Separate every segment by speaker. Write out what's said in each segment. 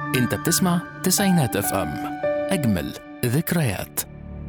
Speaker 1: انت بتسمع تسعينات اف ام اجمل ذكريات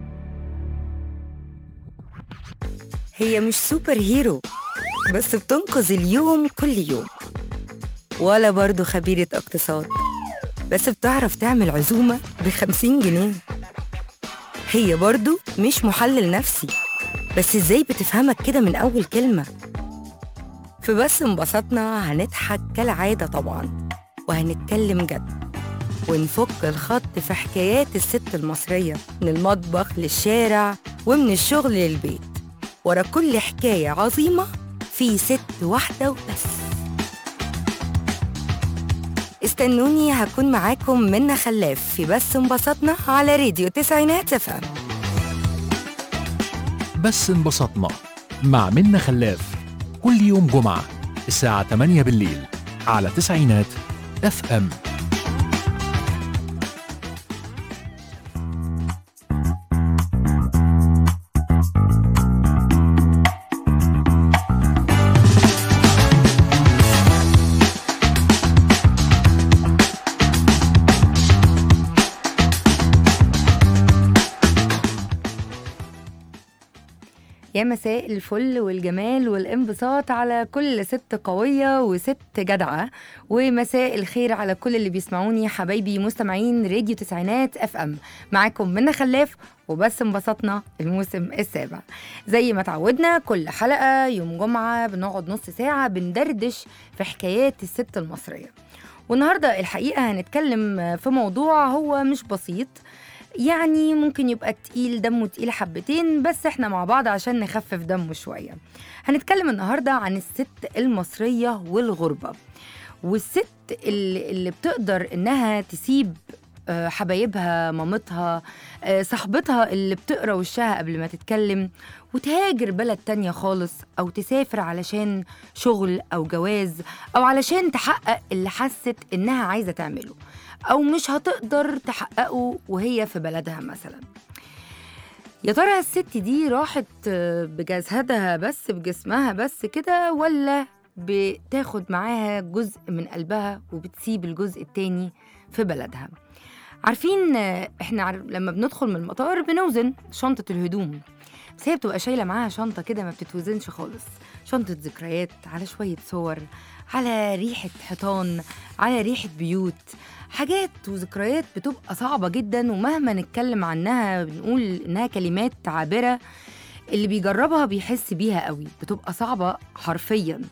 Speaker 2: هي مش سوبر هيرو بس بتنقذ اليوم كل يوم ولا برضه خبيرة اقتصاد بس بتعرف تعمل عزومة بخمسين جنيه هي برضه مش محلل نفسي بس ازاي بتفهمك كده من أول كلمة في بس انبسطنا هنضحك كالعادة طبعا وهنتكلم جد ونفك الخط في حكايات الست المصرية من المطبخ للشارع ومن الشغل للبيت ورا كل حكاية عظيمة في ست واحدة وبس استنوني هكون معاكم منا خلاف في بس انبسطنا على راديو تسعينات فم
Speaker 1: بس انبسطنا مع منا خلاف كل يوم جمعة الساعة 8 بالليل على تسعينات اف ام
Speaker 2: يا مساء الفل والجمال والانبساط على كل ست قوية وست جدعة ومساء الخير على كل اللي بيسمعوني حبايبي مستمعين راديو تسعينات اف ام معاكم منا خلاف وبس انبسطنا الموسم السابع زي ما تعودنا كل حلقة يوم جمعة بنقعد نص ساعة بندردش في حكايات الست المصرية والنهاردة الحقيقة هنتكلم في موضوع هو مش بسيط يعني ممكن يبقى تقيل دمه تقيل حبتين بس احنا مع بعض عشان نخفف دمه شوية هنتكلم النهاردة عن الست المصرية والغربة والست اللي, اللي بتقدر انها تسيب آه، حبايبها مامتها آه، صاحبتها اللي بتقرا وشها قبل ما تتكلم وتهاجر بلد تانية خالص أو تسافر علشان شغل أو جواز أو علشان تحقق اللي حست إنها عايزة تعمله أو مش هتقدر تحققه وهي في بلدها مثلا يا ترى الست دي راحت آه، بجسدها بس بجسمها بس كده ولا بتاخد معاها جزء من قلبها وبتسيب الجزء التاني في بلدها عارفين آه، احنا عار- لما بندخل من المطار بنوزن شنطة الهدوم بس هي بتبقى شايلة معاها شنطة كده ما بتتوزنش خالص شنطة ذكريات على شوية صور على ريحة حيطان على ريحة بيوت حاجات وذكريات بتبقى صعبة جدا ومهما نتكلم عنها بنقول إنها كلمات عابرة اللي بيجربها بيحس بيها قوي بتبقى صعبة حرفيا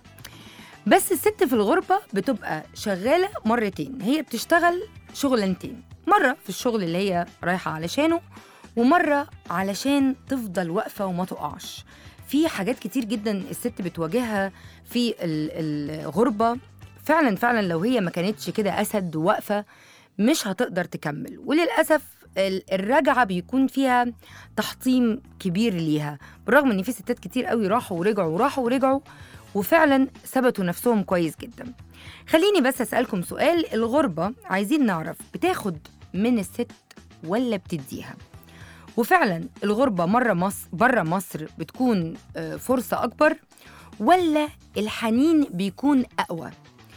Speaker 2: بس الست في الغربة بتبقى شغالة مرتين هي بتشتغل شغلانتين مرة في الشغل اللي هي رايحة علشانه ومرة علشان تفضل واقفة وما تقعش في حاجات كتير جدا الست بتواجهها في ال- الغربة فعلا فعلا لو هي ما كانتش كده أسد واقفة مش هتقدر تكمل وللأسف ال- الرجعة بيكون فيها تحطيم كبير ليها بالرغم ان في ستات كتير قوي راحوا ورجعوا وراحوا ورجعوا وفعلا ثبتوا نفسهم كويس جدا خليني بس أسألكم سؤال الغربة عايزين نعرف بتاخد من الست ولا بتديها وفعلا الغربة مرة مصر بره مصر بتكون آه، فرصة أكبر ولا الحنين بيكون أقوى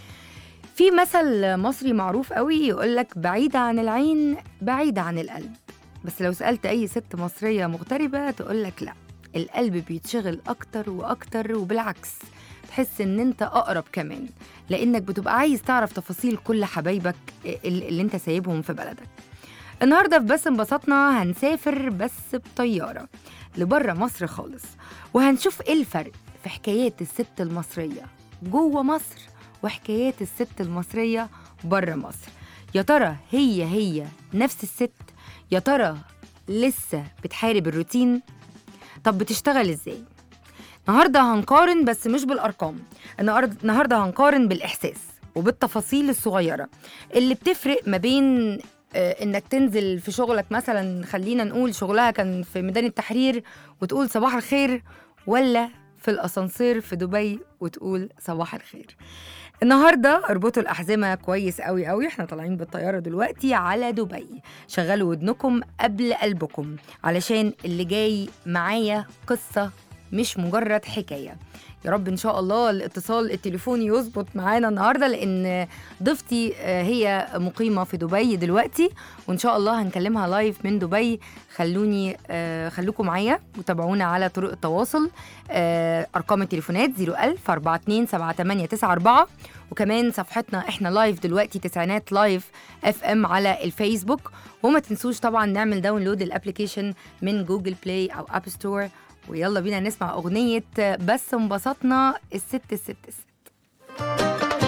Speaker 2: في مثل مصري معروف قوي يقولك بعيدة عن العين بعيدة عن القلب بس لو سألت أي ست مصرية مغتربة تقولك لا القلب بيتشغل أكتر وأكتر وبالعكس تحس إن أنت أقرب كمان لأنك بتبقى عايز تعرف تفاصيل كل حبايبك اللي اللي أنت سايبهم في بلدك النهارده في بس انبسطنا هنسافر بس بطياره لبره مصر خالص وهنشوف ايه الفرق في حكايات الست المصريه جوه مصر وحكايات الست المصريه بره مصر يا ترى هي هي نفس الست يا ترى لسه بتحارب الروتين طب بتشتغل ازاي النهارده هنقارن بس مش بالارقام النهارده النهارده هنقارن بالاحساس وبالتفاصيل الصغيره اللي بتفرق ما بين آه، انك تنزل في شغلك مثلا خلينا نقول شغلها كان في ميدان التحرير وتقول صباح الخير ولا في الاسانسير في دبي وتقول صباح الخير النهارده اربطوا الاحزمه كويس قوي قوي احنا طالعين بالطياره دلوقتي على دبي شغلوا ودنكم قبل قلبكم علشان اللي جاي معايا قصه مش مجرد حكايه يا رب ان شاء الله الاتصال التليفوني يظبط معانا النهارده لان ضيفتي آه، هي مقيمه في دبي دلوقتي وان شاء الله هنكلمها لايف من دبي خلوني آه، خلوكم معايا وتابعونا على طرق التواصل آه، ارقام التليفونات 01000 42 7894 وكمان صفحتنا احنا لايف دلوقتي تسعينات لايف اف ام على الفيسبوك وما تنسوش طبعا نعمل داونلود الابلكيشن من جوجل بلاي او اب ستور ويلا بينا نسمع اغنيه بس انبسطنا الست الست الست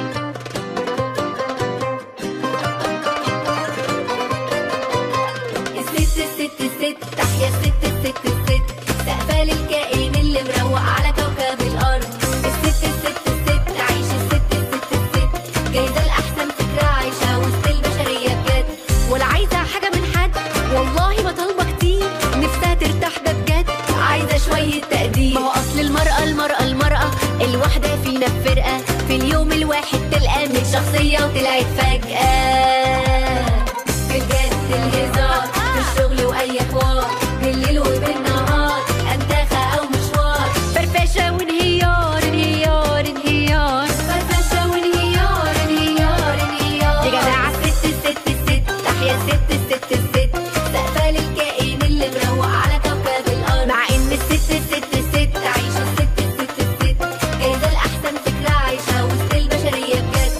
Speaker 3: الست الست الست تحيا الست الست الست استقبال الكائن اللي مروق على كوكب الارض الست الست الست عيش الست الست الست جايزه الاحسن فكره عايشه وسط البشريه بجد ولا عايزه حاجه من حد والله ما طالبه كتير نفسها ترتاح ده بجد عايزه شويه تقدير ما هو اصل المراه المراه المراه الواحده فينا في فرقه في اليوم الواحد تلقى من شخصيه وطلعت فجاه في الجد الهزار في الشغل واي حوار بالليل وبالنهار انتخى او مشوار فرفشه وانهيار انهيار انهيار فرفشه وانهيار انهيار انهيار يا جماعه الست الست الست تحيا الست الست الست استقبال الكائن اللي مروق على كوكب الارض مع ان الست الست الست عايشه الست الست الست جايزه الاحسن فكره عايشه وسط البشريه بجد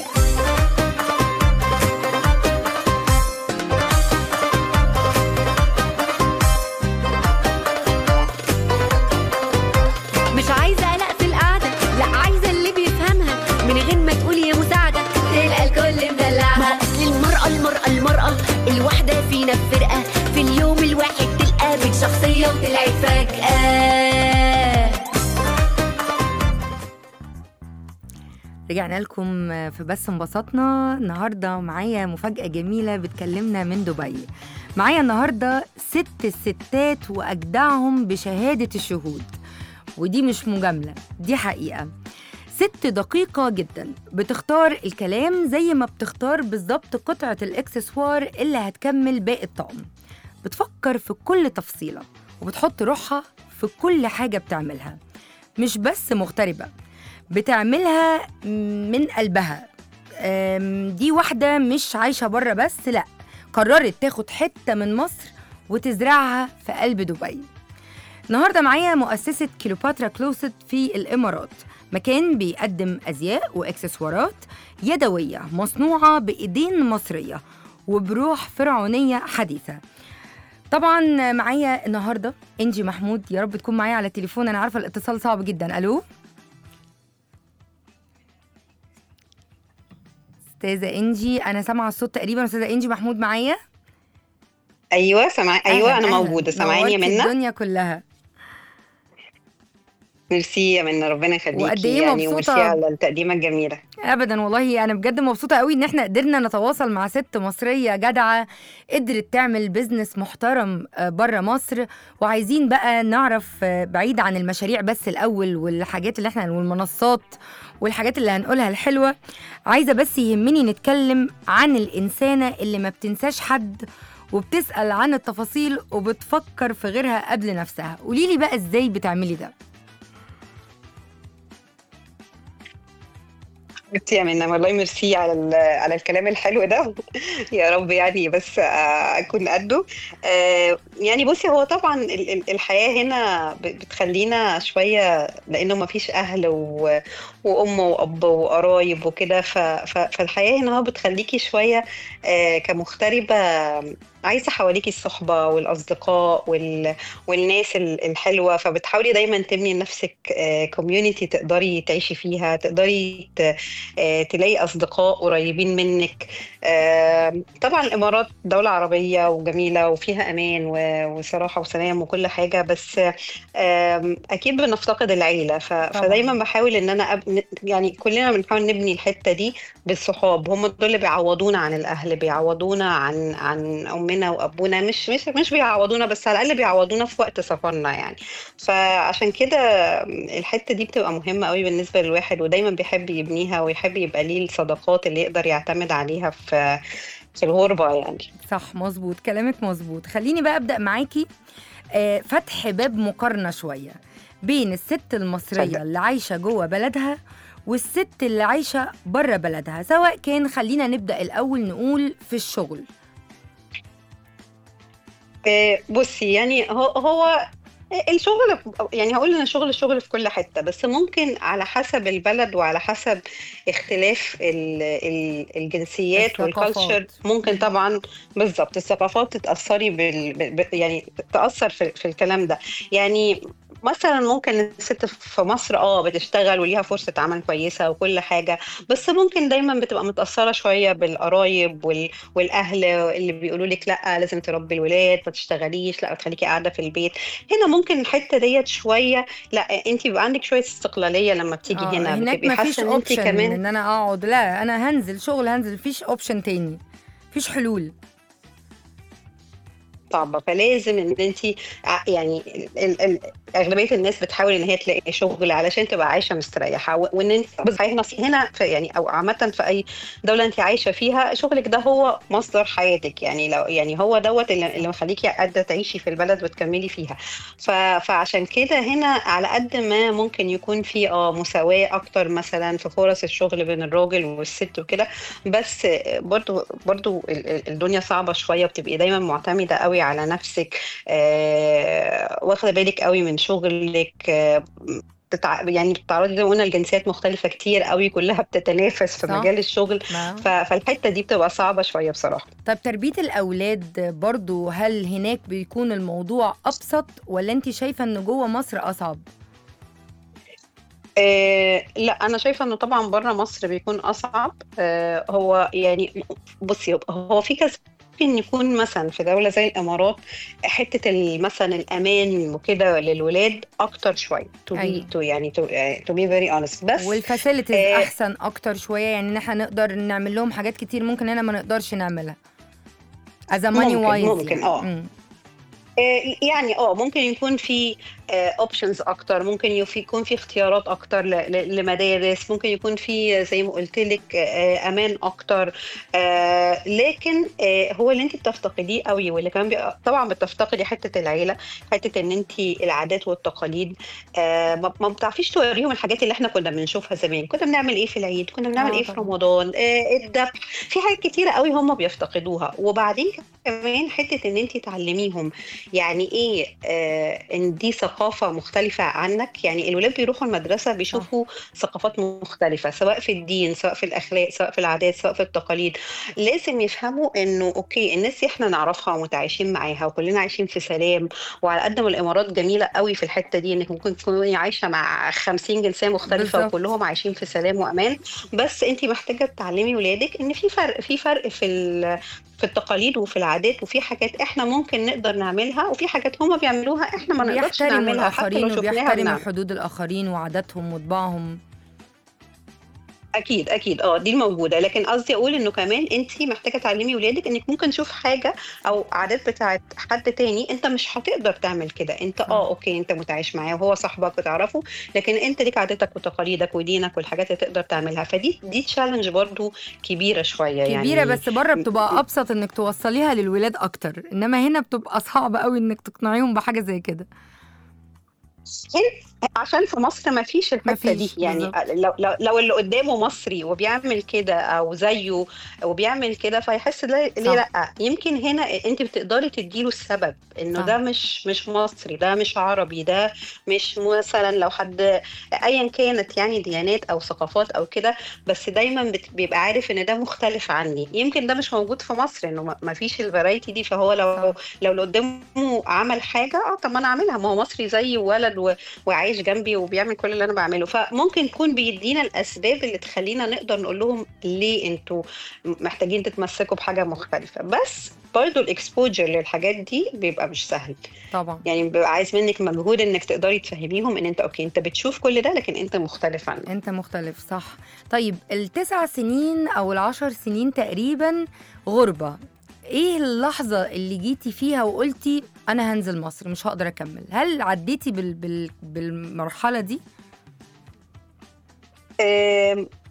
Speaker 3: مش عايزة قلق في القعدة لا عايزة اللي بيفهمها من غير ما تقول يا مساعدة تلقى الكل مدلعها ما أصل المرأة المرأة المرأة الواحدة فينا في فرقة في اليوم الواحد تلقى بيت شخصية وطلعت فجأة
Speaker 2: رجعنا لكم في بس انبسطنا النهارده معايا مفاجأة جميلة بتكلمنا من دبي معايا النهارده ست الستات وأجدعهم بشهادة الشهود ودي مش مجاملة دي حقيقة ست دقيقة جدا بتختار الكلام زي ما بتختار بالظبط قطعة الإكسسوار اللي هتكمل باقي الطقم بتفكر في كل تفصيلة وبتحط روحها في كل حاجة بتعملها مش بس مغتربة بتعملها من قلبها أم، دي واحدة مش عايشة بره بس لأ قررت تاخد حتة من مصر وتزرعها في قلب دبي النهارده معايا مؤسسة كيلوباترا كلوست في الإمارات مكان بيقدم أزياء وإكسسوارات يدوية مصنوعة بإيدين مصرية وبروح فرعونية حديثة طبعا معايا النهارده انجي محمود يا رب تكون معايا على التليفون انا عارفه الاتصال صعب جدا الو استاذه انجي انا سامعه الصوت تقريبا استاذه انجي محمود معايا
Speaker 4: ايوه سمع ايوه
Speaker 2: أهلاً،
Speaker 4: انا
Speaker 2: أهلاً.
Speaker 4: موجوده سامعاني يا
Speaker 2: نورتي
Speaker 4: منى
Speaker 2: الدنيا كلها
Speaker 4: ميرسي يا منى ربنا يخليكي
Speaker 2: وقد إيه
Speaker 4: يعني
Speaker 2: مبسوطة.
Speaker 4: وميرسي على التقديمه الجميله
Speaker 2: ابدا والله انا بجد مبسوطه قوي ان احنا قدرنا نتواصل مع ست مصريه جدعه قدرت تعمل بيزنس محترم بره مصر وعايزين بقى نعرف آه، بعيد عن المشاريع بس الاول والحاجات اللي احنا والمنصات والحاجات اللي هنقولها الحلوه عايزه بس يهمني نتكلم عن الانسانه اللي ما بتنساش حد وبتسال عن التفاصيل وبتفكر في غيرها قبل نفسها قولي لي بقى ازاي بتعملي ده
Speaker 4: حبيبتي يا منى والله ميرسي على ال- على الكلام الحلو ده يا رب يعني بس آه، اكون قده آه، يعني بصي هو طبعا ال- ال- الحياه هنا ب- بتخلينا شويه لانه ما فيش اهل و- وام واب وقرايب وكده ف- ف- فالحياه هنا هو بتخليكي شويه آه، كمغتربه عايزه حواليكي الصحبه والاصدقاء وال والناس ال- الحلوه فبتحاولي دايما تبني لنفسك كوميونتي تقدري تعيشي فيها تقدري ت- آه، تلاقي اصدقاء قريبين منك آه، طبعا الامارات دوله عربيه وجميله وفيها امان و- وصراحه وسلام وكل حاجه بس آم، اكيد بنفتقد العيله ف- فدايما بحاول ان انا أب... ن- يعني كلنا بنحاول نبني الحته دي بالصحاب هم دول اللي بيعوضونا عن الاهل بيعوضونا عن عن امنا وابونا مش مش مش بيعوضونا بس على الاقل بيعوضونا في وقت سفرنا يعني فعشان كده الحته دي بتبقى مهمه قوي بالنسبه للواحد ودايما بيحب يبنيها ويحب يبقى ليه الصداقات اللي يقدر يعتمد عليها في في الغربه يعني
Speaker 2: صح مظبوط كلامك مظبوط خليني بقى ابدا معاكي آه، فتح باب مقارنه شويه بين الست المصريه
Speaker 4: اتفضل.
Speaker 2: اللي عايشه جوه بلدها والست اللي عايشه بره بلدها سواء كان خلينا نبدا الاول نقول في الشغل
Speaker 4: آه، بصي يعني هو هو الشغل يعني هقول ان الشغل الشغل في كل حته بس ممكن على حسب البلد وعلى حسب اختلاف ال- ال- الجنسيات
Speaker 2: الثقافات.
Speaker 4: والكالتشر ممكن طبعا بالظبط الثقافات تتاثري بال ب- ب- يعني تاثر في, في الكلام ده يعني مثلا ممكن الست في مصر اه بتشتغل وليها فرصه عمل كويسه وكل حاجه بس ممكن دايما بتبقى متاثره شويه بالقرايب وال والاهل اللي بيقولوا لك لا لازم تربي الولاد ما تشتغليش لا تخليكي قاعده في البيت هنا ممكن الحته ديت شويه لا انت بيبقى عندك شويه استقلاليه لما بتيجي
Speaker 2: آه،
Speaker 4: هنا
Speaker 2: هناك
Speaker 4: بتبقي
Speaker 2: مفيش
Speaker 4: حاسه ان انت
Speaker 2: اوبشن
Speaker 4: كمان
Speaker 2: ان انا اقعد لا انا هنزل شغل هنزل مفيش اوبشن تاني مفيش حلول
Speaker 4: صعبه فلازم ان انت يعني ال- ال- اغلبيه الناس بتحاول ان هي تلاقي شغل علشان تبقى عايشه مستريحه و- وان انت بس هنا هنا في يعني او عامه في اي دوله انت عايشه فيها شغلك ده هو مصدر حياتك يعني لو يعني هو دوت اللي اللي مخليكي قادره تعيشي في البلد وتكملي فيها ف- فعشان كده هنا على قد ما ممكن يكون في اه مساواه اكتر مثلا في فرص الشغل بين الراجل والست وكده بس برضو برضو ال- ال- الدنيا صعبة شوية وبتبقي دايما معتمدة قوي على نفسك آه، واخدة بالك قوي من شغلك آه، بتتع... يعني بتتعرضي زي ما قلنا لجنسيات مختلفة كتير قوي كلها بتتنافس في
Speaker 2: صح.
Speaker 4: مجال الشغل
Speaker 2: ما
Speaker 4: ف... فالحتة دي بتبقى صعبة شوية بصراحة
Speaker 2: طب تربية الأولاد برضو هل هناك بيكون الموضوع أبسط ولا أنت شايفة إن جوه مصر أصعب؟
Speaker 4: آه لا انا شايفه انه طبعا بره مصر بيكون اصعب آه هو يعني بصي هو في كذا ممكن يكون مثلا في دوله زي الامارات حته ال- مثلا الامان وكده للولاد اكتر شويه تو
Speaker 2: أيوة.
Speaker 4: بي تو يعني تو بي فيري اونست بس
Speaker 2: والفاسيلتيز
Speaker 4: آه.
Speaker 2: أحسن أكتر شوية يعني إن إحنا نقدر نعمل لهم حاجات كتير ممكن هنا ما نقدرش نعملها as a money
Speaker 4: ممكن-
Speaker 2: wise
Speaker 4: ممكن،
Speaker 2: يعني.
Speaker 4: آه.
Speaker 2: مم.
Speaker 4: آه، يعني اه ممكن يكون في اوبشنز اكتر ممكن يف- يكون في اختيارات اكتر ل- ل- لمدارس ممكن يكون في زي ما قلت لك آه، امان اكتر آه، لكن آه، هو اللي انت بتفتقديه قوي واللي كمان بي- طبعا بتفتقدي حته العيله حته ان انت العادات والتقاليد آه، ما ما بتعرفيش توريهم الحاجات اللي احنا كنا بنشوفها زمان كنا بنعمل ايه في العيد كنا بنعمل
Speaker 2: آه
Speaker 4: ايه في
Speaker 2: طبعاً.
Speaker 4: رمضان آه، الذبح في حاجات كتيره قوي هم بيفتقدوها وبعدين كمان حته ان انت تعلميهم يعني ايه آه ان دي ثقافه مختلفه عنك يعني الولاد بيروحوا المدرسه بيشوفوا ثقافات مختلفه سواء في الدين سواء في الاخلاق سواء في العادات سواء في التقاليد لازم يفهموا انه اوكي الناس دي احنا نعرفها ومتعايشين معاها وكلنا عايشين في سلام وعلى قد ما الامارات جميله قوي في الحته دي انك ممكن تكوني عايشه مع 50 جنسيه مختلفه
Speaker 2: بالظبط.
Speaker 4: وكلهم عايشين في سلام وامان بس انت محتاجه تعلمي ولادك ان في فرق في فرق في ال- في التقاليد وفي العادات وفي حاجات احنا ممكن نقدر نعملها وفي حاجات هما بيعملوها احنا ما نقدرش
Speaker 2: بيحترموا
Speaker 4: نعملها حتى
Speaker 2: الآخرين
Speaker 4: لو شفناها
Speaker 2: وبيحترموا
Speaker 4: بنعمل
Speaker 2: حدود الآخرين وعاداتهم وطباعهم
Speaker 4: اكيد اكيد اه دي الموجوده لكن قصدي اقول انه كمان انت محتاجه تعلمي ولادك انك ممكن تشوف حاجه او عادات بتاعت حد تاني انت مش هتقدر تعمل كده انت اه اوكي انت متعايش معاه وهو صاحبك وتعرفه لكن انت ليك عاداتك وتقاليدك ودينك والحاجات اللي تقدر تعملها فدي دي تشالنج برضو كبيره شويه يعني
Speaker 2: كبيرة بس بره بتبقى أبسط إنك توصليها للولاد أكتر إنما هنا بتبقى صعب قوي إنك تقنعيهم بحاجة زي كده
Speaker 4: عشان في مصر ما فيش الحته
Speaker 2: مفيش،
Speaker 4: دي يعني
Speaker 2: بالظبط.
Speaker 4: لو, لو لو اللي قدامه مصري وبيعمل كده او زيه وبيعمل كده فيحس لا- ليه
Speaker 2: صح.
Speaker 4: لا يمكن هنا انت بتقدري تديله السبب انه
Speaker 2: صح.
Speaker 4: ده مش مش مصري ده مش عربي ده مش مثلا لو حد ايا كانت يعني ديانات او ثقافات او كده بس دايما بت- بيبقى عارف ان ده مختلف عني يمكن ده مش موجود في مصر انه ما- ما فيش الفرايتي دي فهو لو
Speaker 2: صح.
Speaker 4: لو اللي قدامه عمل حاجه اه طب ما انا اعملها ما هو مصري زيي وولد و... وعايش جنبي وبيعمل كل اللي انا بعمله فممكن يكون بيدينا الاسباب اللي تخلينا نقدر نقول لهم ليه انتوا محتاجين تتمسكوا بحاجه مختلفه بس برضه الاكسبوجر للحاجات دي بيبقى مش سهل
Speaker 2: طبعا
Speaker 4: يعني بيبقى عايز منك مجهود انك تقدري تفهميهم ان انت اوكي انت بتشوف كل ده لكن انت مختلف عنه
Speaker 2: انت مختلف صح طيب التسع سنين او العشر سنين تقريبا غربة ايه اللحظة اللي جيتي فيها وقلتي انا هنزل مصر مش هقدر اكمل هل عديتي بال... بال... بالمرحلة دي
Speaker 4: آم،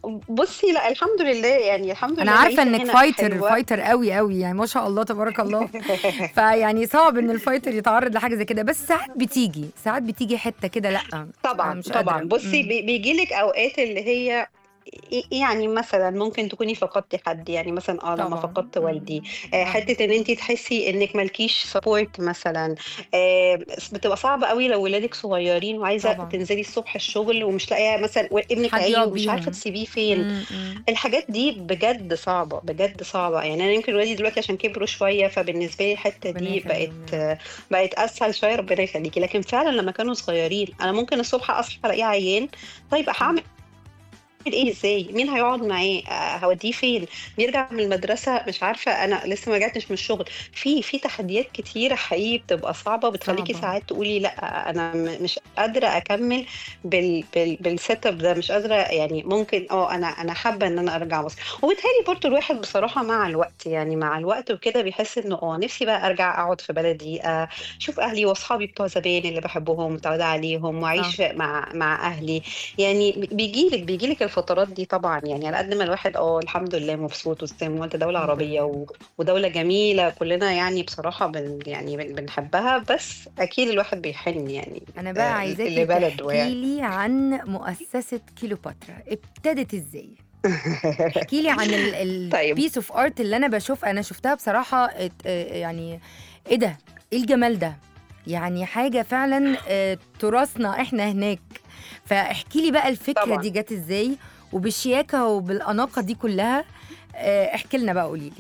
Speaker 4: بصي لا الحمد لله يعني الحمد لله
Speaker 2: انا عارفه
Speaker 4: العيشة
Speaker 2: انك
Speaker 4: هنا
Speaker 2: فايتر
Speaker 4: حلوة.
Speaker 2: فايتر قوي قوي يعني ما شاء الله تبارك الله فيعني صعب ان الفايتر يتعرض لحاجه زي كده بس ساعات بتيجي ساعات بتيجي حته كده لا أنا
Speaker 4: طبعا
Speaker 2: مش
Speaker 4: طبعا
Speaker 2: قادرة.
Speaker 4: بصي
Speaker 2: مم.
Speaker 4: بي- بيجيلك اوقات اللي هي يعني مثلا ممكن تكوني فقدتي حد يعني مثلا اه لما
Speaker 2: طبعا
Speaker 4: فقدت والدي
Speaker 2: مم.
Speaker 4: آه،
Speaker 2: آه.
Speaker 4: حته ان انت تحسي انك مالكيش سبورت مثلا آه، بتبقى صعبه قوي لو ولادك صغيرين وعايزه
Speaker 2: طبعا.
Speaker 4: تنزلي الصبح الشغل ومش لاقيه مثلا ابنك
Speaker 2: حد
Speaker 4: عيل
Speaker 2: يقعد
Speaker 4: ومش عارفه
Speaker 2: بيهم.
Speaker 4: تسيبيه فين
Speaker 2: مم. مم.
Speaker 4: الحاجات دي بجد صعبة بجد صعبة يعني أنا يمكن ولادي دلوقتي عشان كبروا شوية فبالنسبة لي الحتة
Speaker 2: ربنا
Speaker 4: دي
Speaker 2: يخليهم
Speaker 4: بقت بقت أسهل شوية ربنا يخليكي لكن فعلا لما كانوا صغيرين أنا ممكن الصبح أصحى ألاقيه عيان طيب هعمل ايه ازاي مين هيقعد معاه آه، هوديه فين بيرجع من المدرسه مش عارفه انا لسه ما رجعتش من الشغل في في تحديات كتيره حقيقي بتبقى صعبه بتخليكي
Speaker 2: صعبة.
Speaker 4: ساعات تقولي لا انا م- مش قادره اكمل بال بال بالسيت اب ده مش قادره يعني ممكن اه انا انا حابه ان انا ارجع مصر وبالتالي برضو الواحد بصراحه مع الوقت يعني مع الوقت وكده بيحس انه اه نفسي بقى ارجع اقعد في بلدي آه، اشوف اهلي واصحابي بتوع زمان اللي بحبهم متعوده عليهم واعيش مع مع اهلي يعني بيجيلك بيجيلك الفترات دي طبعا يعني على قد ما الواحد اه الحمد لله مبسوط وزي ما قلت دوله
Speaker 2: الحمد
Speaker 4: عربيه
Speaker 2: لله.
Speaker 4: و... ودوله جميله كلنا يعني بصراحه بن... يعني بن... بنحبها بس اكيد الواحد بيحن يعني
Speaker 2: انا بقى
Speaker 4: آه،
Speaker 2: عايزاكي
Speaker 4: لبلده
Speaker 2: تحكي
Speaker 4: يعني
Speaker 2: لي عن مؤسسه كيلوباترا ابتدت ازاي احكي لي عن
Speaker 4: طيب.
Speaker 2: البيس اوف ارت اللي انا بشوف انا شفتها بصراحه ات- آه، يعني ايه ده ايه الجمال ده يعني حاجه فعلا آه، تراثنا احنا هناك فاحكي لي بقى الفكره
Speaker 4: طبعاً.
Speaker 2: دي جت ازاي وبالشياكه وبالاناقه دي كلها آه، احكي لنا بقى قولي لي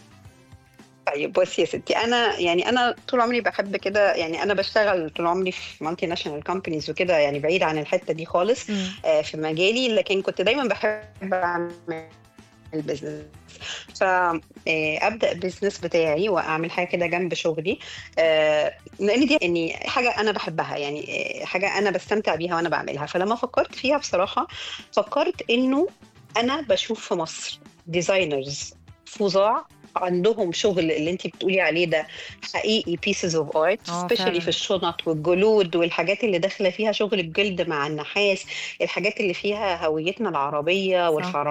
Speaker 4: طيب بصي يا ستي انا يعني انا طول عمري بحب كده يعني انا بشتغل طول عمري في مالتي ناشونال كومبانيز وكده يعني بعيد عن الحته دي خالص آه، في مجالي لكن كنت دايما بحب اعمل البيزنس فابدا البيزنس بتاعي واعمل حاجه كده جنب شغلي آه، لان دي يعني حاجه انا بحبها يعني آه، حاجه انا بستمتع بيها وانا بعملها فلما فكرت فيها بصراحه فكرت انه انا بشوف في مصر ديزاينرز فظاع عندهم شغل اللي انت بتقولي عليه ده حقيقي pieces of art
Speaker 2: آه،
Speaker 4: especially
Speaker 2: فعلاً.
Speaker 4: في الشنط والجلود والحاجات اللي داخله فيها شغل الجلد مع النحاس الحاجات اللي فيها هويتنا العربيه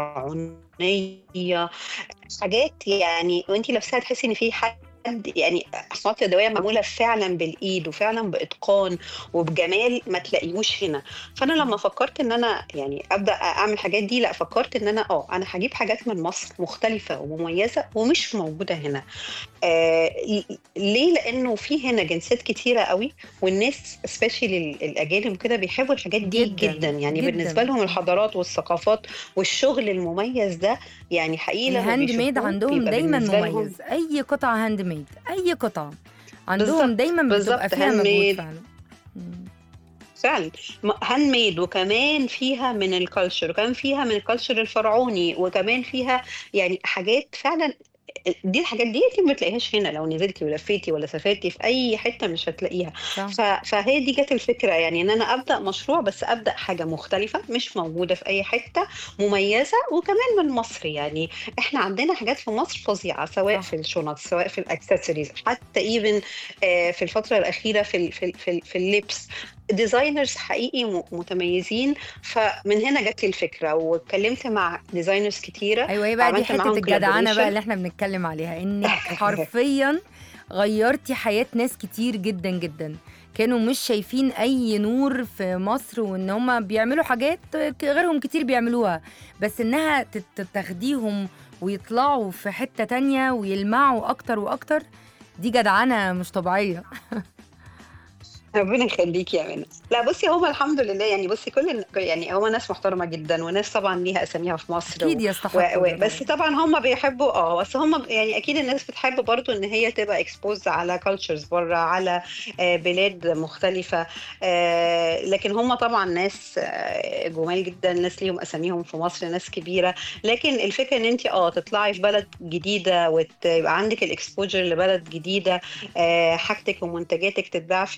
Speaker 4: والفرعونيه حاجات يعني وانت لابساها تحسي ان في حد يعني اصوات يدويه معموله فعلا بالايد وفعلا باتقان وبجمال ما تلاقيهوش هنا فانا لما فكرت ان انا يعني ابدا اعمل الحاجات دي لا فكرت ان انا اه انا هجيب حاجات من مصر مختلفه ومميزه ومش موجوده هنا آه ليه لانه في هنا جنسيات كتيره قوي والناس سبيشالي الاجانب كده بيحبوا الحاجات دي
Speaker 2: جداً،
Speaker 4: جدا, يعني
Speaker 2: جداً.
Speaker 4: بالنسبه لهم الحضارات والثقافات والشغل المميز ده يعني حقيقي لما
Speaker 2: الهاند ميد
Speaker 4: بيشوفوه
Speaker 2: عندهم
Speaker 4: بيبقى
Speaker 2: دايما
Speaker 4: بالنسبة لهم
Speaker 2: مميز اي قطعه هاند ميد اي قطعه عندهم
Speaker 4: بالظبط،
Speaker 2: دايما بتبقى
Speaker 4: بالظبط،
Speaker 2: فيها
Speaker 4: هاند
Speaker 2: مجهود
Speaker 4: ميد.
Speaker 2: فعلا مم.
Speaker 4: فعلا هاند ميد وكمان فيها من الكالتشر وكمان فيها من الكالتشر الفرعوني وكمان فيها يعني حاجات فعلا دي الحاجات دي انت ما بتلاقيهاش هنا لو نزلتي ولفيتي ولا سافرتي في اي حته مش هتلاقيها
Speaker 2: صح
Speaker 4: ف- فهي دي جت الفكره يعني ان انا ابدا مشروع بس ابدا حاجه مختلفه مش موجوده في اي حته مميزه وكمان من مصر يعني احنا عندنا حاجات في مصر فظيعه سواء
Speaker 2: صح.
Speaker 4: في الشنط سواء في الاكسسوارز حتى ايفن في الفتره الاخيره في ال- في ال- في, ال- في اللبس ديزاينرز حقيقي م- متميزين فمن هنا جت لي الفكره واتكلمت مع ديزاينرز كتيره
Speaker 2: ايوه هي بقى دي
Speaker 4: عملت
Speaker 2: حته
Speaker 4: معاهم
Speaker 2: الجدعنه بقى
Speaker 4: collaboration.
Speaker 2: اللي احنا بنتكلم عليها انك حرفيا غيرتي حياه ناس كتير جدا جدا كانوا مش شايفين اي نور في مصر وان هم بيعملوا حاجات غيرهم كتير بيعملوها بس انها تت- تاخديهم ويطلعوا في حته تانية ويلمعوا اكتر واكتر دي جدعنه مش طبيعيه
Speaker 4: ربنا يخليكي يا منى لا بصي هما الحمد لله يعني بصي كل الن- يعني هما ناس محترمه جدا وناس طبعا ليها اساميها في مصر
Speaker 2: اكيد
Speaker 4: و...
Speaker 2: يستحقوا
Speaker 4: و...
Speaker 2: ده
Speaker 4: و... بس
Speaker 2: طبعاً.
Speaker 4: طبعا هم بيحبوا اه بس هم يعني اكيد الناس بتحب برضو ان هي تبقى اكسبوز على كالتشرز بره على آه، بلاد مختلفه آه، لكن هم طبعا ناس آه، جمال جدا ناس ليهم اساميهم في مصر ناس كبيره لكن الفكره ان انت اه تطلعي في بلد جديده ويبقى عندك الاكسبوجر لبلد جديده آه، حاجتك ومنتجاتك تتباع في في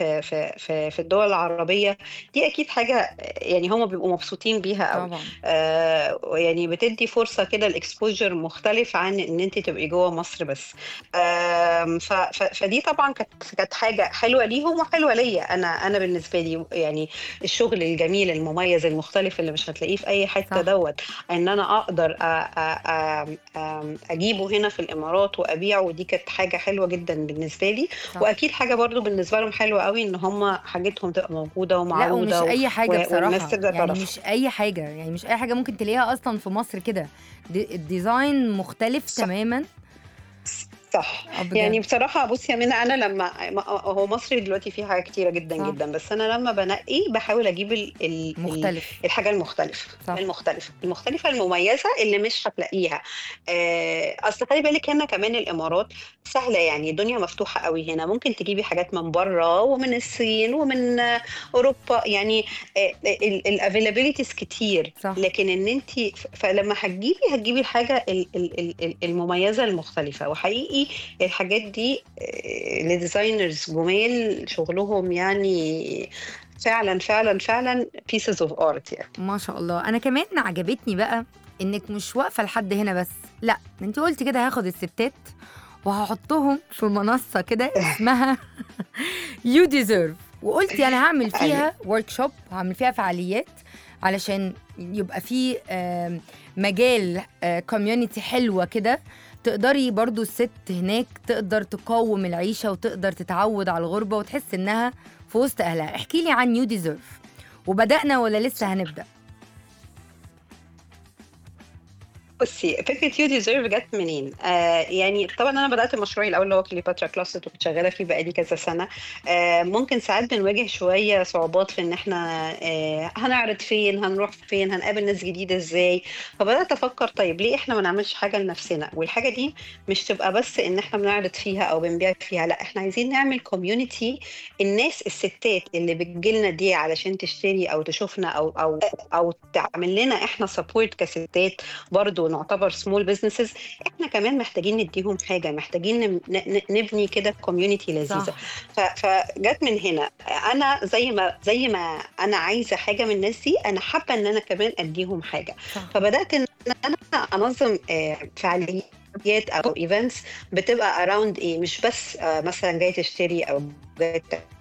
Speaker 4: في في الدول العربيه دي اكيد حاجه يعني هم بيبقوا مبسوطين بيها قوي
Speaker 2: طبعا
Speaker 4: آه يعني بتدي فرصه كده الاكسبوجر مختلف عن ان انت تبقي جوه مصر بس آم، ف- ف- فدي طبعا كانت كانت حاجه حلوه ليهم وحلوه ليا انا انا بالنسبه لي يعني الشغل الجميل المميز المختلف اللي مش هتلاقيه في اي حته
Speaker 2: صح.
Speaker 4: دوت ان انا اقدر أ- أ- أ- أ- اجيبه هنا في الامارات وابيعه ودي كانت حاجه حلوه جدا بالنسبه لي
Speaker 2: صح.
Speaker 4: واكيد حاجه برضو بالنسبه لهم حلوه قوي ان هم حاجتهم تبقى موجوده
Speaker 2: لا ومش
Speaker 4: ومعروضه و-
Speaker 2: اي حاجه
Speaker 4: و- والناس
Speaker 2: بصراحه
Speaker 4: تقدر
Speaker 2: يعني
Speaker 4: تعرفها.
Speaker 2: مش اي حاجه يعني مش اي حاجه ممكن تلاقيها اصلا في مصر كده دي- الديزاين مختلف
Speaker 4: صح.
Speaker 2: تماما
Speaker 4: صح
Speaker 2: آه بجد.
Speaker 4: يعني بصراحة بصي يا منى أنا لما ما- هو مصر دلوقتي فيه حاجات كتيرة جدا
Speaker 2: صح.
Speaker 4: جدا بس أنا لما بنقي بحاول أجيب ال ال ال
Speaker 2: مختلف
Speaker 4: الحاجة المختلفة
Speaker 2: صح.
Speaker 4: المختلفة المختلفة المميزة اللي مش هتلاقيها آه، أصل خلي بالك هنا كمان الإمارات سهلة يعني الدنيا مفتوحة قوي هنا ممكن تجيبي حاجات من بره ومن الصين ومن آه، أوروبا يعني الافيلابيلتيز كتير
Speaker 2: صح.
Speaker 4: لكن ان انت فلما هتجيبي هتجيبي الحاجه ال- ال- ال- ال- المميزه المختلفه وحقيقي الحاجات دي لديزاينرز جمال شغلهم يعني فعلا فعلا فعلا pieces of art يعني
Speaker 2: ما شاء الله انا كمان عجبتني بقى انك مش واقفه لحد هنا بس لا انت قلت كده هاخد الستات وهحطهم في منصه كده اسمها يو ديزيرف وقلتي انا هعمل فيها ورك شوب هعمل فيها فعاليات علشان يبقى في آم، مجال كوميونتي حلوه كده تقدري برضو الست هناك تقدر تقاوم العيشه وتقدر تتعود على الغربه وتحس انها في وسط اهلها احكي لي عن يو ديزيرف وبدأنا ولا لسه هنبدأ
Speaker 4: بصي فكره يو ديزيرف جت منين؟ آه يعني طبعا انا بدات مشروعي الاول اللي هو كليوباترا كلاسيت وكنت شغاله فيه بقالي كذا سنه آه ممكن ساعات بنواجه شويه صعوبات في ان احنا آه هنعرض فين هنروح فين هنقابل ناس جديده ازاي فبدات افكر طيب ليه احنا ما نعملش حاجه لنفسنا والحاجه دي مش تبقى بس ان احنا بنعرض فيها او بنبيع فيها لا احنا عايزين نعمل كوميونتي الناس الستات اللي بتجيلنا دي علشان تشتري او تشوفنا او او او تعمل لنا احنا سبورت كستات برضو نعتبر سمول بزنسز احنا كمان محتاجين نديهم حاجه محتاجين ن- ن- نبني كده كوميونتي لذيذه
Speaker 2: صح
Speaker 4: ف- فجت من هنا انا زي ما زي ما انا عايزه حاجه من الناس دي انا حابه ان انا كمان اديهم حاجه
Speaker 2: صح
Speaker 4: فبدات ان انا انظم آه، فعاليات او ايفنتس بتبقى اراوند ايه مش بس آه، مثلا جاي تشتري او جاي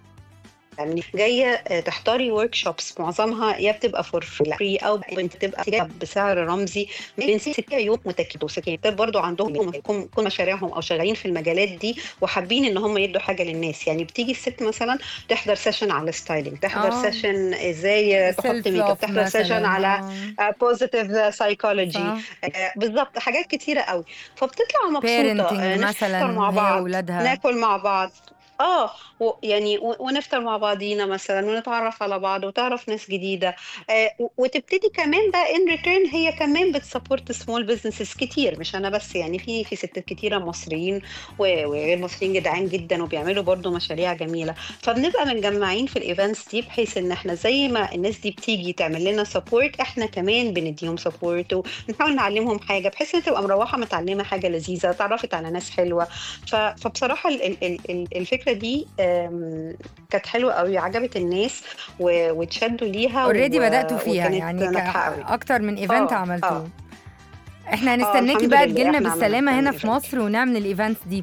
Speaker 4: يعني جايه آه، تحضري ورك شوبس معظمها يا بتبقى فور فري او بتبقى جاية بسعر رمزي من 60 يوم متاكد ستات برضو عندهم يكون يكون مشاريعهم او شغالين في المجالات دي وحابين ان هم يدوا حاجه للناس يعني بتيجي الست مثلا تحضر سيشن على الستايلينج تحضر
Speaker 2: آه.
Speaker 4: سيشن ازاي تحط
Speaker 2: Self
Speaker 4: ميك اب
Speaker 2: love
Speaker 4: تحضر سيشن
Speaker 2: مثلاً.
Speaker 4: على
Speaker 2: آه.
Speaker 4: بوزيتيف سايكولوجي
Speaker 2: صح.
Speaker 4: بالظبط حاجات كتيره قوي فبتطلع مبسوطه
Speaker 2: parenting
Speaker 4: آه، نفطر
Speaker 2: مثلا
Speaker 4: مع
Speaker 2: هي
Speaker 4: بعض
Speaker 2: واولادها
Speaker 4: ناكل مع بعض اه و- يعني و- ونفطر مع بعضينا مثلا ونتعرف على بعض وتعرف ناس جديده آه و- وتبتدي كمان بقى ان ريتيرن هي كمان بتسبورت سمول بزنسز كتير مش انا بس يعني في في ستات كتيره مصريين و- وغير مصريين جدعان جدا وبيعملوا برضو مشاريع جميله فبنبقى متجمعين في الايفنتس دي بحيث ان احنا زي ما الناس دي بتيجي تعمل لنا سبورت احنا كمان بنديهم سبورت ونحاول نعلمهم حاجه بحيث ان تبقى مروحه متعلمه حاجه لذيذه اتعرفت على ناس حلوه ف- فبصراحه ال- ال- ال- ال- الفكره دي آم، كانت حلوه قوي عجبت الناس و- واتشدوا ليها
Speaker 2: اوريدي
Speaker 4: و-
Speaker 2: بدأتوا فيها
Speaker 4: وكانت
Speaker 2: يعني
Speaker 4: ناجحه
Speaker 2: ك-
Speaker 4: قوي
Speaker 2: اكتر من ايفنت
Speaker 4: آه،
Speaker 2: عملتوه
Speaker 4: آه.
Speaker 2: احنا
Speaker 4: آه،
Speaker 2: هنستناكي
Speaker 4: الحمد
Speaker 2: بقى
Speaker 4: لله،
Speaker 2: تجيلنا
Speaker 4: إحنا
Speaker 2: بالسلامه
Speaker 4: عملنا
Speaker 2: هنا في
Speaker 4: event.
Speaker 2: مصر ونعمل الايفنتس دي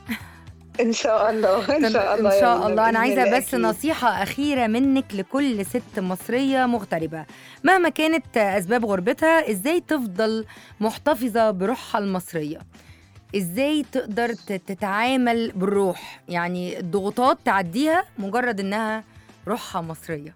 Speaker 4: ان شاء الله ان شاء الله
Speaker 2: ان
Speaker 4: يا
Speaker 2: شاء
Speaker 4: منى،
Speaker 2: الله انا
Speaker 4: بإذن
Speaker 2: عايزه
Speaker 4: الله
Speaker 2: بس
Speaker 4: أكيد.
Speaker 2: نصيحه اخيره منك لكل ست مصريه مغتربه مهما كانت اسباب غربتها ازاي تفضل محتفظه بروحها المصريه ازاي تقدر ت- تتعامل بالروح يعني الضغوطات تعديها مجرد انها روحها مصريه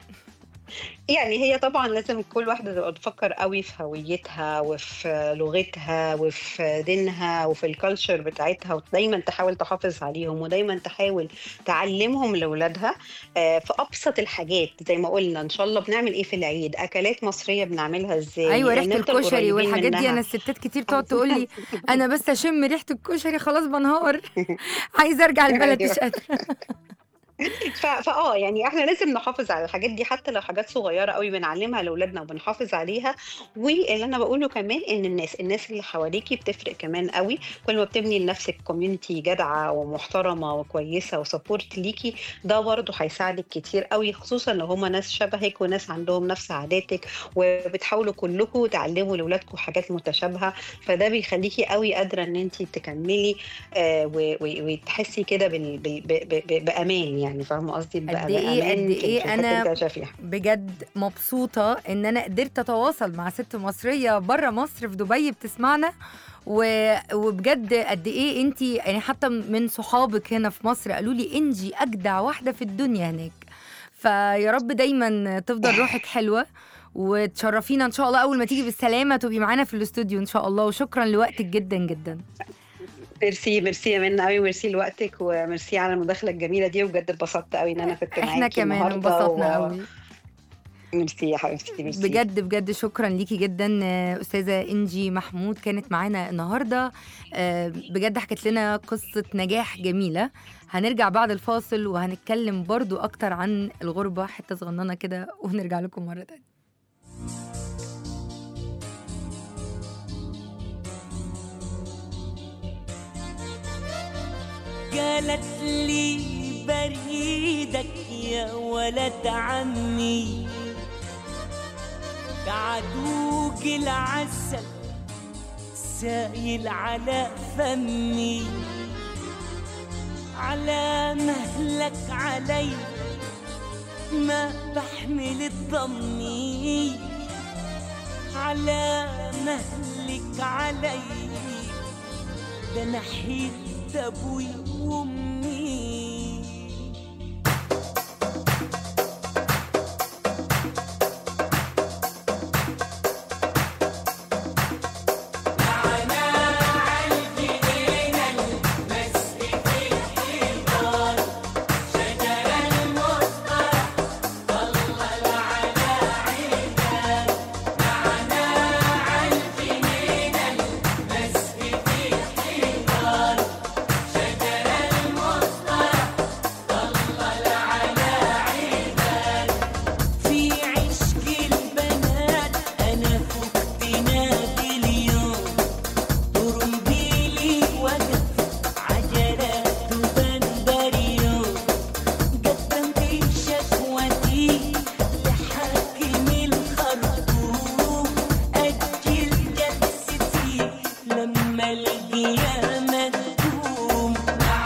Speaker 4: يعني هي طبعا لازم كل واحدة تبقى تفكر قوي في هويتها وفي لغتها وفي دينها وفي الكالتشر بتاعتها ودايما تحاول تحافظ عليهم ودايما تحاول تعلمهم لأولادها آه، في أبسط الحاجات زي ما قلنا إن شاء الله بنعمل إيه في العيد أكلات مصرية بنعملها إزاي
Speaker 2: ايوه ريحه
Speaker 4: نفضل
Speaker 2: الكشري
Speaker 4: قريبين
Speaker 2: والحاجات دي
Speaker 4: منها.
Speaker 2: انا الستات كتير تقعد تقول لي انا بس اشم ريحه الكشري خلاص بنهار عايزه ارجع البلد مش
Speaker 4: أيوة.
Speaker 2: قادره
Speaker 4: ف... فاه يعني احنا لازم نحافظ على الحاجات دي حتى لو حاجات صغيره قوي بنعلمها لاولادنا وبنحافظ عليها واللي انا بقوله كمان ان الناس الناس اللي حواليكي بتفرق كمان قوي كل ما بتبني لنفسك كوميونتي جدعه ومحترمه وكويسه وسبورت ليكي ده برضه هيساعدك كتير قوي خصوصا لو هما ناس شبهك وناس عندهم نفس عاداتك وبتحاولوا كلكم تعلموا لاولادكم حاجات متشابهه فده بيخليكي قوي قادره ان انت تكملي آه و... و... وتحسي كده بال... بال... ب... ب... بامان يعني فاهمه قصدي
Speaker 2: قد
Speaker 4: بقى
Speaker 2: إيه-
Speaker 4: بامان
Speaker 2: قد
Speaker 4: في
Speaker 2: إيه
Speaker 4: الحتة اللي
Speaker 2: أنا
Speaker 4: انت عايشة فيها
Speaker 2: بجد مبسوطة إن أنا قدرت أتواصل مع ست مصرية بره مصر في دبي بتسمعنا و... وبجد قد إيه أنت يعني حتى من صحابك هنا في مصر قالوا لي إنجي أجدع واحدة في الدنيا هناك فيا رب دايما تفضل روحك حلوة وتشرفينا ان شاء الله اول ما تيجي بالسلامه تبقي معانا في الاستوديو ان شاء الله وشكرا لوقتك جدا جدا
Speaker 4: ميرسي ميرسي يا منى قوي ميرسي لوقتك وميرسي على المداخله الجميله دي وبجد اتبسطت قوي ان انا كنت معاكي
Speaker 2: احنا كمان
Speaker 4: النهاردة
Speaker 2: انبسطنا
Speaker 4: و-
Speaker 2: قوي
Speaker 4: ميرسي يا حبيبتي ميرسي
Speaker 2: بجد بجد شكرا ليكي جدا آه، استاذه انجي محمود كانت معانا النهارده آه، بجد حكت لنا قصه نجاح جميله هنرجع بعد الفاصل وهنتكلم برضو اكتر عن الغربه حته صغننه كده ونرجع لكم مره تانية
Speaker 5: قالت لي بريدك يا ولد عمي بعدوك العسل سايل على فمي على مهلك علي ما بحمل ضمي على مهلك علي ده انا حيت ابوي وامي في عشق البنات انا فقت نادي اليوم طرمبيلي وقف عجلات بندريون قدمت شكوتي لحاكم الخرطوم اجل جلستي لما القيامه تقوم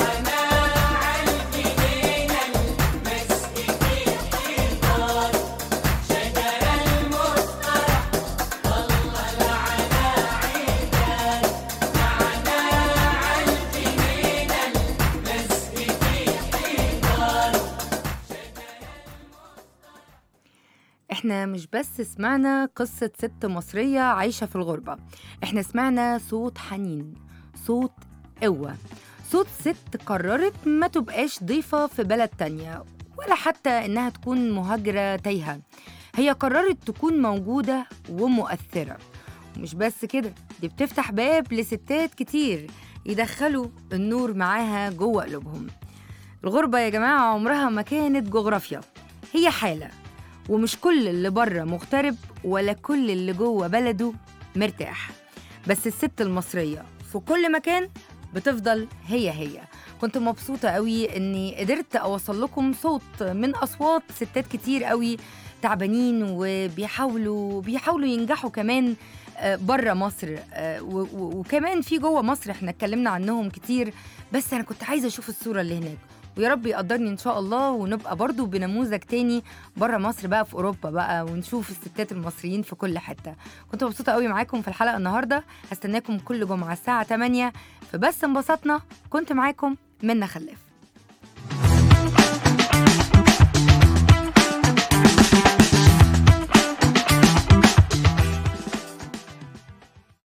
Speaker 2: احنا مش بس سمعنا قصة ست مصرية عايشة في الغربة احنا سمعنا صوت حنين صوت قوة صوت ست قررت ما تبقاش ضيفة في بلد تانية ولا حتى انها تكون مهاجرة تايهة هي قررت تكون موجودة ومؤثرة ومش بس كده دي بتفتح باب لستات كتير يدخلوا النور معاها جوه قلوبهم الغربة يا جماعة عمرها ما كانت جغرافيا هي حالة ومش كل اللي بره مغترب ولا كل اللي جوه بلده مرتاح بس الست المصرية في كل مكان بتفضل هي هي كنت مبسوطة قوي اني قدرت اوصل لكم صوت من اصوات ستات كتير قوي تعبانين وبيحاولوا بيحاولوا ينجحوا كمان بره مصر آه، و- و- وكمان في جوه مصر احنا اتكلمنا عنهم كتير بس انا كنت عايزه اشوف الصوره اللي هناك ويا رب يقدرني ان شاء الله ونبقى برضو بنموذج تاني بره مصر بقى في اوروبا بقى ونشوف الستات المصريين في كل حته كنت مبسوطه قوي معاكم في الحلقه النهارده هستناكم كل جمعه الساعه 8 فبس انبسطنا كنت معاكم منى خلاف